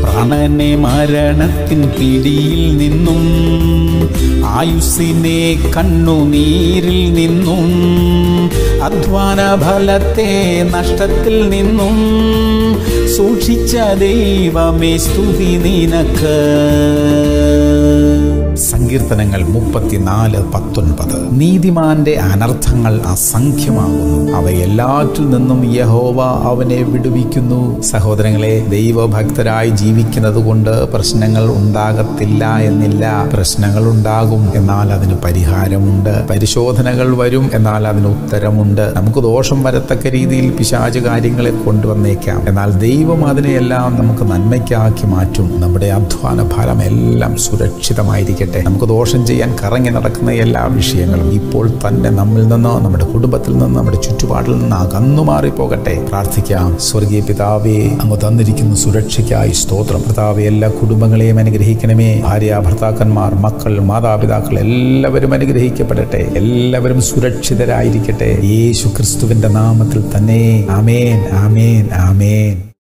പ്രാണനെ മരണത്തിൻ പിടിയിൽ നിന്നും ആയുസ്സിനെ കണ്ണുനീരിൽ നിന്നും അധ്വാന ഫലത്തെ നഷ്ടത്തിൽ നിന്നും സൂക്ഷിച്ച ദൈവമേ സ്തുതി നിനക്ക് സങ്കീർത്തനങ്ങൾ മുപ്പത്തിനാല് പത്തൊൻപത് നീതിമാന്റെ അനർത്ഥങ്ങൾ അസംഖ്യമാകുന്നു അവയെല്ലാറ്റിൽ നിന്നും യഹോവ അവനെ വിടുവിക്കുന്നു സഹോദരങ്ങളെ ദൈവഭക്തരായി ജീവിക്കുന്നത് കൊണ്ട് പ്രശ്നങ്ങൾ ഉണ്ടാകത്തില്ല എന്നില്ല പ്രശ്നങ്ങൾ ഉണ്ടാകും എന്നാൽ അതിന് പരിഹാരമുണ്ട് പരിശോധനകൾ വരും എന്നാൽ അതിന് ഉത്തരമുണ്ട് നമുക്ക് ദോഷം വരത്തക്ക രീതിയിൽ പിശാച് കാര്യങ്ങളെ കൊണ്ടുവന്നേക്കാം എന്നാൽ ദൈവം അതിനെയെല്ലാം നമുക്ക് നന്മയ്ക്കാക്കി മാറ്റും നമ്മുടെ അധ്വാന ഫലം എല്ലാം സുരക്ഷിതമായിരിക്കട്ടെ നമുക്ക് ദോഷം ചെയ്യാൻ കറങ്ങി നടക്കുന്ന എല്ലാ വിഷയങ്ങളും ഇപ്പോൾ തന്നെ നമ്മിൽ നിന്നോ നമ്മുടെ കുടുംബത്തിൽ നിന്ന് നമ്മുടെ ചുറ്റുപാടിൽ നിന്ന് അകന്നു മാറിപ്പോകട്ടെ പ്രാർത്ഥിക്കാം സ്വർഗീയ പിതാവേ അങ്ങ് തന്നിരിക്കുന്ന സുരക്ഷയ്ക്കായി സ്തോത്രം പിതാവെ എല്ലാ കുടുംബങ്ങളെയും അനുഗ്രഹിക്കണമേ ഭാര്യ ഭർത്താക്കന്മാർ മക്കൾ മാതാപിതാക്കൾ എല്ലാവരും അനുഗ്രഹിക്കപ്പെടട്ടെ എല്ലാവരും സുരക്ഷിതരായിരിക്കട്ടെ യേശു ക്രിസ്തുവിന്റെ നാമത്തിൽ തന്നെ ആമേൻ ആമേൻ ആമേൻ